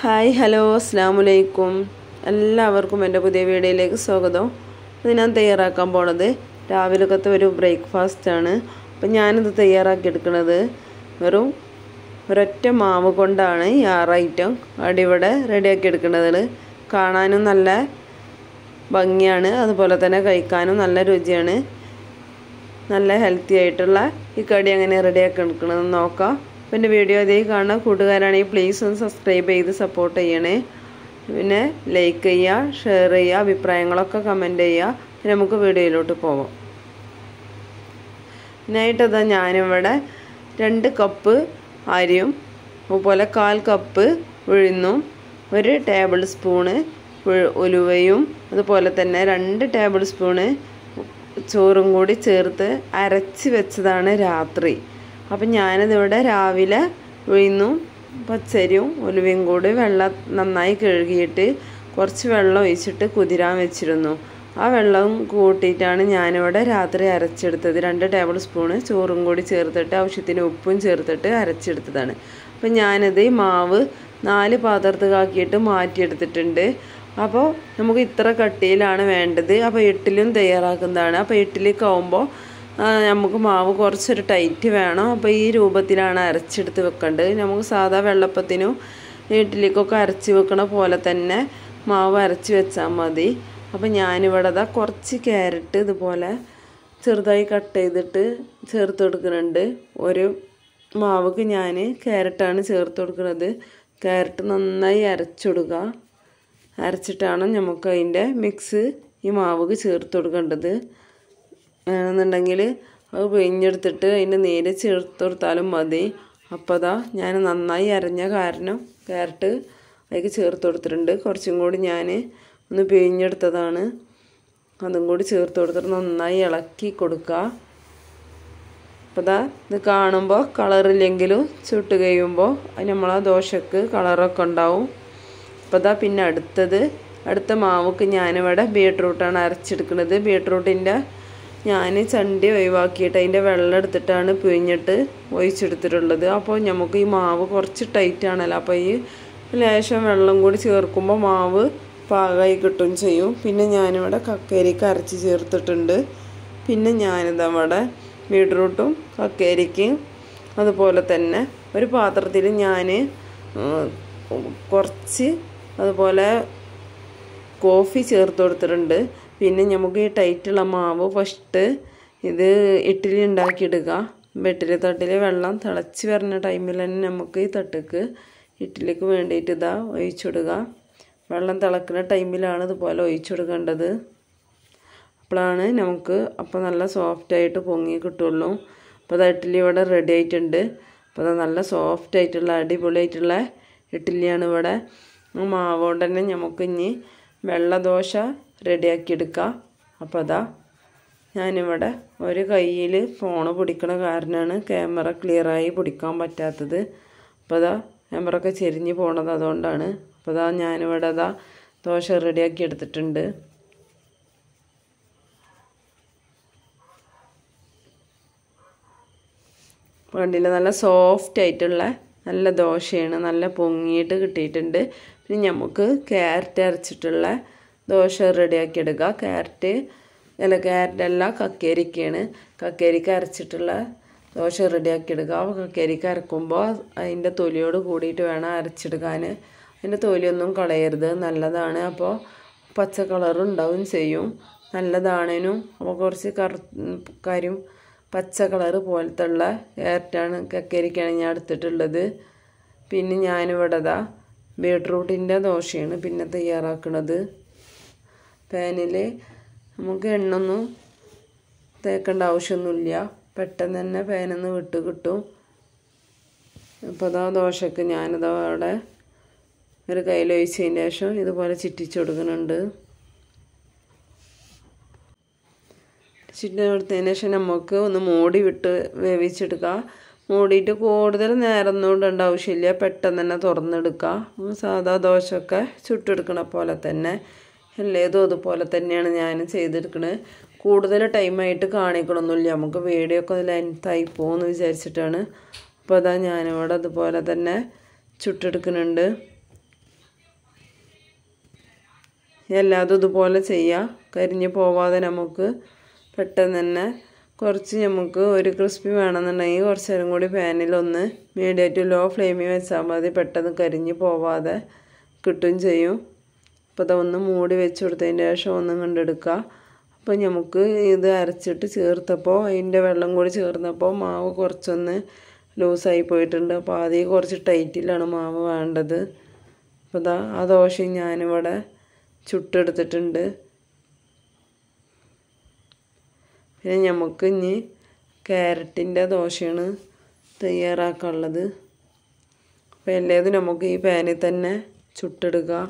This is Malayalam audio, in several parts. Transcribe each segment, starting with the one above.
ഹായ് ഹലോ അസ്സാം വലൈക്കും എല്ലാവർക്കും എൻ്റെ പുതിയ വീഡിയോയിലേക്ക് സ്വാഗതം ഇത് ഞാൻ തയ്യാറാക്കാൻ പോണത് രാവിലത്തെ ഒരു ബ്രേക്ക്ഫാസ്റ്റാണ് അപ്പം ഞാനിത് തയ്യാറാക്കി എടുക്കുന്നത് വെറും ഒരൊറ്റ മാവ് കൊണ്ടാണ് ഈ ആറ് ഐറ്റം അടിവിടെ റെഡിയാക്കി എടുക്കുന്നത് കാണാനും നല്ല ഭംഗിയാണ് അതുപോലെ തന്നെ കഴിക്കാനും നല്ല രുചിയാണ് നല്ല ഹെൽത്തി ആയിട്ടുള്ള ഈ കടി എങ്ങനെ റെഡിയാക്കി എടുക്കണമെന്ന് നോക്കാം അപ്പോൾ എൻ്റെ വീഡിയോ അതേ കാണുന്ന കൂട്ടുകാരാണെങ്കിൽ പ്ലീസ് ഒന്ന് സബ്സ്ക്രൈബ് ചെയ്ത് സപ്പോർട്ട് ചെയ്യണേ പിന്നെ ലൈക്ക് ചെയ്യുക ഷെയർ ചെയ്യുക അഭിപ്രായങ്ങളൊക്കെ കമൻറ്റ് ചെയ്യുക പിന്നെ നമുക്ക് വീഡിയോയിലോട്ട് പോവാം ഇതിനായിട്ടതാ ഞാനിവിടെ രണ്ട് കപ്പ് അരിയും അതുപോലെ കാൽ കപ്പ് ഉഴുന്നും ഒരു ടേബിൾ സ്പൂണ് ഉലുവയും അതുപോലെ തന്നെ രണ്ട് ടേബിൾ സ്പൂണ് ചോറും കൂടി ചേർത്ത് അരച്ച് വെച്ചതാണ് രാത്രി അപ്പം ഞാനിതിവിടെ രാവിലെ ഉഴുന്നും പച്ചരിയും ഉലുവയും കൂടി വെള്ളം നന്നായി കഴുകിയിട്ട് കുറച്ച് വെള്ളം ഒഴിച്ചിട്ട് കുതിരാൻ വെച്ചിരുന്നു ആ വെള്ളം കൂട്ടിയിട്ടാണ് ഞാനിവിടെ രാത്രി അരച്ചെടുത്തത് രണ്ട് ടേബിൾ സ്പൂണ് ചോറും കൂടി ചേർത്തിട്ട് ആവശ്യത്തിന് ഉപ്പും ചേർത്തിട്ട് അരച്ചെടുത്തതാണ് അപ്പം ഞാനിത് മാവ് നാല് പാത്രത്തിലാക്കിയിട്ട് മാറ്റിയെടുത്തിട്ടുണ്ട് അപ്പോൾ നമുക്ക് ഇത്ര കട്ടിയിലാണ് വേണ്ടത് അപ്പോൾ ഇഡ്ഡലിയും തയ്യാറാക്കുന്നതാണ് അപ്പോൾ ഇഡ്ഡലിക്ക് ആവുമ്പോൾ നമുക്ക് മാവ് കുറച്ചൊരു ടൈറ്റ് വേണം അപ്പോൾ ഈ രൂപത്തിലാണ് അരച്ചെടുത്ത് വെക്കേണ്ടത് നമുക്ക് സാധാ വെള്ളപ്പത്തിനും ഇഡ്ഡലിക്കൊക്കെ അരച്ച് വെക്കണ പോലെ തന്നെ മാവ് അരച്ച് വെച്ചാൽ മതി അപ്പോൾ ഞാനിവിടെ അതാ കുറച്ച് ക്യാരറ്റ് ഇതുപോലെ ചെറുതായി കട്ട് ചെയ്തിട്ട് ചേർത്ത് കൊടുക്കുന്നുണ്ട് ഒരു മാവുക്ക് ഞാൻ ക്യാരറ്റാണ് ചേർത്ത് കൊടുക്കുന്നത് ക്യാരറ്റ് നന്നായി അരച്ചെടുക്കുക അരച്ചിട്ടാണ് നമുക്ക് അതിൻ്റെ മിക്സ് ഈ മാവുക്ക് ചേർത്ത് കൊടുക്കേണ്ടത് എന്നുണ്ടെങ്കിൽ അത് പിഴിഞ്ഞെടുത്തിട്ട് അതിൻ്റെ നീര് ചേർത്ത് കൊടുത്താലും മതി അപ്പോൾ അതാ ഞാൻ നന്നായി അരഞ്ഞ കാരണം ക്യാരറ്റ് അതിലേക്ക് ചേർത്ത് കൊടുത്തിട്ടുണ്ട് കുറച്ചും കൂടി ഞാൻ ഒന്ന് പിഴിഞ്ഞെടുത്തതാണ് അതും കൂടി ചേർത്ത് കൊടുത്തിട്ട് നന്നായി ഇളക്കി കൊടുക്കുക അപ്പോൾ ഇതാ ഇത് കാണുമ്പോൾ കളറില്ലെങ്കിലും ചുട്ട് കഴിയുമ്പോൾ നമ്മളെ ദോശക്ക് കളറൊക്കെ ഉണ്ടാവും അപ്പോൾ ഇതാ പിന്നെ അടുത്തത് അടുത്ത മാവുക്ക് ഞാനിവിടെ ബീട്രൂട്ടാണ് അരച്ചെടുക്കുന്നത് ബീട്രൂട്ടിൻ്റെ ഞാൻ ചണ്ടി ഒഴിവാക്കിയിട്ട് അതിൻ്റെ വെള്ളം എടുത്തിട്ടാണ് പിഴിഞ്ഞിട്ട് ഒഴിച്ചെടുത്തിട്ടുള്ളത് അപ്പോൾ നമുക്ക് ഈ മാവ് കുറച്ച് ടൈറ്റ് ആണല്ലോ അപ്പോൾ ഈ ലേശം വെള്ളം കൂടി ചേർക്കുമ്പോൾ മാവ് പാകമായി കിട്ടും ചെയ്യും പിന്നെ ഞാനിവിടെ കക്കരിക്ക് അരച്ച് ചേർത്തിട്ടുണ്ട് പിന്നെ ഞാനിതാ ഇവിടെ ബീട്രൂട്ടും കക്കരിക്കും അതുപോലെ തന്നെ ഒരു പാത്രത്തിൽ ഞാൻ കുറച്ച് അതുപോലെ കോഫി ചേർത്ത് കൊടുത്തിട്ടുണ്ട് പിന്നെ നമുക്ക് ഈ ടൈറ്റുള്ള മാവ് ഫസ്റ്റ് ഇത് ഇഡ്ഡലി ഉണ്ടാക്കിയെടുക്കുക ഇഡ്ഡലി തട്ടിൽ വെള്ളം തിളച്ച് വരുന്ന ടൈമിൽ തന്നെ നമുക്ക് ഈ തട്ടിക്ക് ഇഡ്ഡലിക്ക് വേണ്ടിയിട്ട് ഇതാ ഒഴിച്ചിടുക വെള്ളം തിളക്കുന്ന ടൈമിലാണ് ഇതുപോലെ ഒഴിച്ചെടുക്കേണ്ടത് അപ്പോഴാണ് നമുക്ക് അപ്പോൾ നല്ല സോഫ്റ്റായിട്ട് പൊങ്ങി കിട്ടുള്ളൂ അപ്പോൾ അത് ഇഡ്ഡലി ഇവിടെ റെഡി ആയിട്ടുണ്ട് അപ്പോൾ അത് നല്ല സോഫ്റ്റ് ആയിട്ടുള്ള അടിപൊളിയായിട്ടുള്ള ഇഡ്ഡലിയാണ് ഇവിടെ മാവ് കൊണ്ട് തന്നെ നമുക്ക് ഇനി വെള്ളദോശ റെഡിയാക്കി എടുക്കാം അപ്പോൾ അതാ ഞാനിവിടെ ഒരു കയ്യിൽ ഫോണ് പിടിക്കണ കാരണമാണ് ക്യാമറ ക്ലിയറായി പിടിക്കാൻ പറ്റാത്തത് അപ്പോൾ അതാ ക്യാമറ ഒക്കെ ചെരിഞ്ഞ് പോണത് അതുകൊണ്ടാണ് അപ്പോൾ അതാ ഞാനിവിടെ അതാ ദോശ റെഡിയാക്കി എടുത്തിട്ടുണ്ട് കണ്ടില്ല നല്ല സോഫ്റ്റ് ആയിട്ടുള്ള നല്ല ദോശയാണ് നല്ല പൊങ്ങിയിട്ട് കിട്ടിയിട്ടുണ്ട് പിന്നെ നമുക്ക് ക്യാരറ്റ് അരച്ചിട്ടുള്ള ദോശ റെഡിയാക്കി എടുക്കുക ക്യാരറ്റ് അല്ല ക്യാരറ്റ് അല്ല കക്കേരിക്കയാണ് കക്കേരിക്ക അരച്ചിട്ടുള്ള ദോശ റെഡിയാക്കി എടുക്കുക അപ്പോൾ കക്കേരിക്ക അരക്കുമ്പോൾ അതിൻ്റെ തൊലിയോട് കൂടിയിട്ട് വേണം അരച്ചെടുക്കാൻ അതിൻ്റെ തൊലിയൊന്നും കളയരുത് നല്ലതാണ് അപ്പോൾ പച്ച കളറുണ്ടാവും ചെയ്യും നല്ലതാണേനും അപ്പോൾ കുറച്ച് കറു കാര്യം പച്ച കളറ് പോലത്തെ ഉള്ള ക്യാരറ്റാണ് കക്കരിക്കാണ് ഞാൻ എടുത്തിട്ടുള്ളത് പിന്നെ ഞാനിവിടെ ദാ ബീട്രൂട്ടിൻ്റെ ദോശയാണ് പിന്നെ തയ്യാറാക്കുന്നത് പാനിൽ നമുക്ക് എണ്ണൊന്നും തേക്കേണ്ട ആവശ്യമൊന്നുമില്ല പെട്ടെന്ന് തന്നെ പാനിൽ നിന്ന് വിട്ട് കിട്ടും അപ്പോൾ അതാ ദോശക്ക് ഞാനിതാ അവിടെ ഒരു കയ്യിൽ ഒഴിച്ചതിന് ശേഷം ഇതുപോലെ ചിറ്റിച്ചു കൊടുക്കുന്നുണ്ട് ചിക്കൻ എടുത്തതിന് ശേഷം നമുക്ക് ഒന്ന് മൂടി വിട്ട് വേവിച്ചെടുക്കുക മൂടിയിട്ട് കൂടുതൽ നേരം ഒന്നും ഇടേണ്ട ആവശ്യമില്ല പെട്ടെന്ന് തന്നെ തുറന്നെടുക്കുക സാധാ ദോശയൊക്കെ ചുട്ടെടുക്കണ പോലെ തന്നെ എല്ലേതും അതുപോലെ തന്നെയാണ് ഞാൻ ചെയ്തെടുക്കുന്നത് കൂടുതൽ ടൈമായിട്ട് കാണിക്കണമൊന്നുമില്ല നമുക്ക് വീഡിയോ ഒക്കെ ലെങ്തായി പോകുമെന്ന് വിചാരിച്ചിട്ടാണ് അപ്പോൾ അതാ ഞാനിവിടെ അതുപോലെ തന്നെ ചുട്ടെടുക്കുന്നുണ്ട് എല്ലാതും ഇതുപോലെ ചെയ്യാം കരിഞ്ഞ് പോവാതെ നമുക്ക് പെട്ടെന്ന് തന്നെ കുറച്ച് നമുക്ക് ഒരു ക്രിസ്പി വേണമെന്നുണ്ടെങ്കിൽ കുറച്ച് നേരം കൂടി പാനിലൊന്ന് മീഡിയം ടു ലോ ഫ്ലെയിമിൽ വെച്ചാൽ മതി പെട്ടെന്ന് കരിഞ്ഞ് പോവാതെ കിട്ടും ചെയ്യും അപ്പോൾ അതൊന്ന് മൂടി വെച്ച് കൊടുത്തതിന് ശേഷം ഒന്നും കണ്ടെടുക്കുക അപ്പോൾ നമുക്ക് ഇത് അരച്ചിട്ട് ചേർത്തപ്പോൾ അതിൻ്റെ വെള്ളം കൂടി ചേർന്നപ്പോൾ മാവ് കുറച്ചൊന്ന് ലൂസായി പോയിട്ടുണ്ട് അപ്പോൾ ആദ്യം കുറച്ച് ടൈറ്റിലാണ് മാവ് വേണ്ടത് അപ്പോൾ ഇതാ ആ ദോശയും ഞാനിവിടെ ചുട്ടെടുത്തിട്ടുണ്ട് പിന്നെ നമുക്ക് ഇനി ക്യാരറ്റിൻ്റെ ദോശയാണ് തയ്യാറാക്കാനുള്ളത് അപ്പോൾ എല്ലാതും നമുക്ക് ഈ പാനിൽ തന്നെ ചുട്ടെടുക്കാം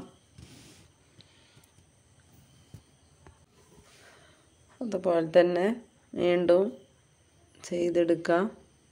അതുപോലെ തന്നെ വീണ്ടും ചെയ്തെടുക്കാം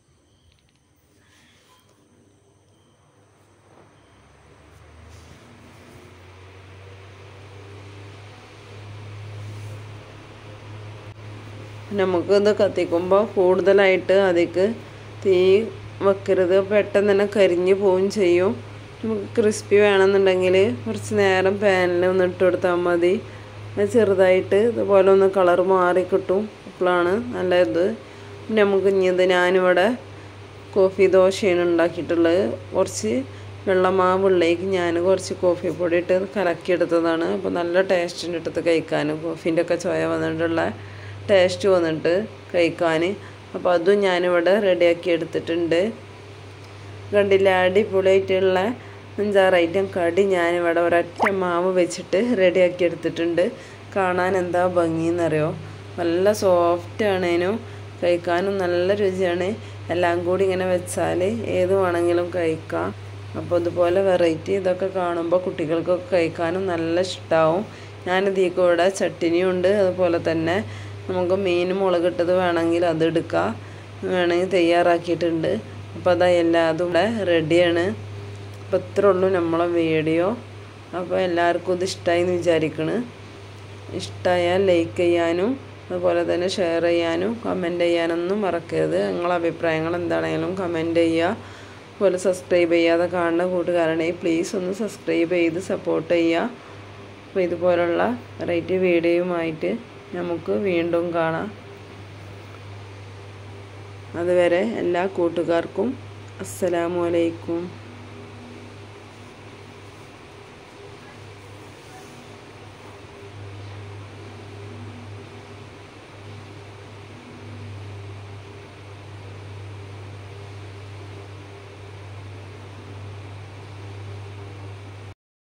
നമുക്കിത് കത്തിക്കുമ്പോൾ കൂടുതലായിട്ട് അതിക്ക് തീ വെക്കരുത് പെട്ടെന്ന് തന്നെ കരിഞ്ഞു പോവുകയും ചെയ്യും നമുക്ക് ക്രിസ്പി വേണമെന്നുണ്ടെങ്കിൽ കുറച്ച് നേരം പാനിൽ ഒന്ന് ഇട്ട് കൊടുത്താൽ മതി അത് ചെറുതായിട്ട് ഇതുപോലെ ഒന്ന് കളർ മാറി കിട്ടും അപ്പോഴാണ് നല്ല ഇത് പിന്നെ നമുക്ക് ഇനി ഇത് ഞാനിവിടെ കോഫി ദോശയാണ് ഉണ്ടാക്കിയിട്ടുള്ളത് കുറച്ച് വെള്ളമാവുള്ളിലേക്ക് ഞാൻ കുറച്ച് കോഫി പൊടി ഇട്ട് കലക്കിയെടുത്തതാണ് അപ്പോൾ നല്ല ടേസ്റ്റിൻ്റെ എടുത്ത് കഴിക്കാനും കോഫീൻ്റെ ഒക്കെ ചോയ വന്നിട്ടുള്ള ടേസ്റ്റ് വന്നിട്ട് കഴിക്കാൻ അപ്പോൾ അതും ഞാനിവിടെ റെഡിയാക്കി എടുത്തിട്ടുണ്ട് കണ്ടില്ല അടിപൊളിയായിട്ടുള്ള അഞ്ചാറ് ഐറ്റം കടി ഞാനിവിടെ ഒരൊറ്റ മാവ് വെച്ചിട്ട് റെഡിയാക്കി എടുത്തിട്ടുണ്ട് കാണാൻ എന്താ ഭംഗിയെന്നറിയോ നല്ല സോഫ്റ്റ് ആണേനും കഴിക്കാനും നല്ല രുചിയാണ് എല്ലാം കൂടി ഇങ്ങനെ വെച്ചാൽ ഏത് വേണമെങ്കിലും കഴിക്കാം അപ്പോൾ ഇതുപോലെ വെറൈറ്റി ഇതൊക്കെ കാണുമ്പോൾ കുട്ടികൾക്കൊക്കെ കഴിക്കാനും നല്ല ഇഷ്ടമാവും ഞാനിതീ കൂടെ ചട്ടിനിയും ഉണ്ട് അതുപോലെ തന്നെ നമുക്ക് മീൻ മുളകിട്ടത് വേണമെങ്കിൽ അത് എടുക്കാം വേണമെങ്കിൽ തയ്യാറാക്കിയിട്ടുണ്ട് അപ്പോൾ അതാ എല്ലാതും ഇവിടെ റെഡിയാണ് അപ്പോൾ ഇത്രേ ഉള്ളൂ നമ്മളെ വീഡിയോ അപ്പോൾ എല്ലാവർക്കും ഇത് ഇഷ്ടമായി എന്ന് വിചാരിക്കണ് ഇഷ്ടമായാൽ ലൈക്ക് ചെയ്യാനും അതുപോലെ തന്നെ ഷെയർ ചെയ്യാനും കമൻറ്റ് ചെയ്യാനൊന്നും മറക്കരുത് നിങ്ങളെ അഭിപ്രായങ്ങൾ എന്താണെങ്കിലും കമൻറ്റ് ചെയ്യുക അതുപോലെ സബ്സ്ക്രൈബ് ചെയ്യാതെ കാണുന്ന കൂട്ടുകാരാണെങ്കിൽ പ്ലീസ് ഒന്ന് സബ്സ്ക്രൈബ് ചെയ്ത് സപ്പോർട്ട് ചെയ്യുക അപ്പോൾ ഇതുപോലുള്ള വെറൈറ്റി വീഡിയോയുമായിട്ട് നമുക്ക് വീണ്ടും കാണാം അതുവരെ എല്ലാ കൂട്ടുകാർക്കും അസ്സലാമു അലൈക്കും